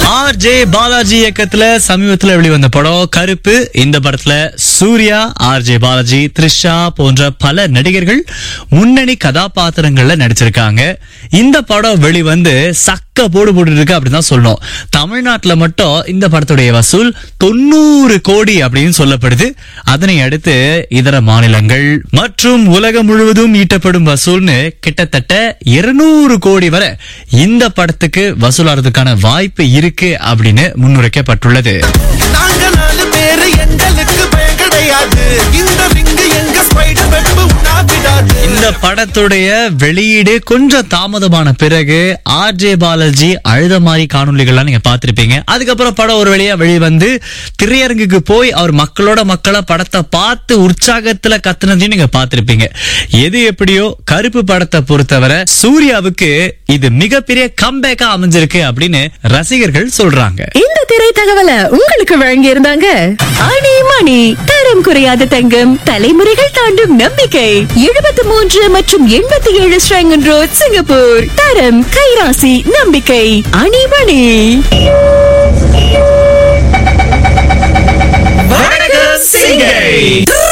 R J Balaji இயக்கத்துல சமீபத்துல வெளிவந்த படம் கருப்பு இந்த படத்துல சூர்யா ஆர் ஜே பாலாஜி த்ரிஷா போன்ற பல நடிகர்கள் முன்னணி கதாபாத்திரங்கள்ல நடிச்சிருக்காங்க இந்த படம் வெளிவந்து சக்க போடு போட்டு இருக்கு அப்படின்னு தான் சொல்லணும் தமிழ்நாட்டுல மட்டும் இந்த படத்துடைய வசூல் தொண்ணூறு கோடி அப்படின்னு சொல்லப்படுது அதனை அடுத்து இதர மாநிலங்கள் மற்றும் உலகம் முழுவதும் ஈட்டப்படும் வசூல்னு கிட்டத்தட்ட இருநூறு கோடி வரை இந்த படத்துக்கு வசூலாறதுக்கான வாய்ப்பு இருக்கு அப்படின்னு முன்னுரைக்கப்பட்டுள்ளது நாங்க நாலு பேரு எங்களுக்கு பயம் கிடையாது இந்த ரிங்கு எங்க ஸ்பைடர் வெப்பு உண்ணா விடாது இந்த படத்துடைய வெளியீடு கொஞ்சம் தாமதமான பிறகு ஆர்ஜே பாலாஜி அழுத மாதிரி காணொளிகள்லாம் நீங்க பார்த்திருப்பீங்க அதுக்கப்புறம் படம் ஒரு வழியா வெளிவந்து திரையரங்குக்கு போய் அவர் மக்களோட மக்களா படத்தை பார்த்து உற்சாகத்துல கத்துனதையும் நீங்க பார்த்திருப்பீங்க எது எப்படியோ கருப்பு படத்தை பொறுத்தவரை சூர்யாவுக்கு இது மிகப்பெரிய கம்பேக்கா அமைஞ்சிருக்கு அப்படின்னு ரசிகர்கள் சொல்றாங்க இந்த திரை தகவலை உங்களுக்கு வழங்கி இருந்தாங்க ஆணி மணி தரம் குறையாத தங்கம் தலைமுறைகள் தாண்டும் நம்பிக்கை எழுபத்தி மூன்று மற்றும் எண்பத்தி ஏழு ஸ்ரங்கன் ரோட் சிங்கப்பூர் தரம் கைராசி நம்பிக்கை அணி மணி வணக்கம் சிங்கை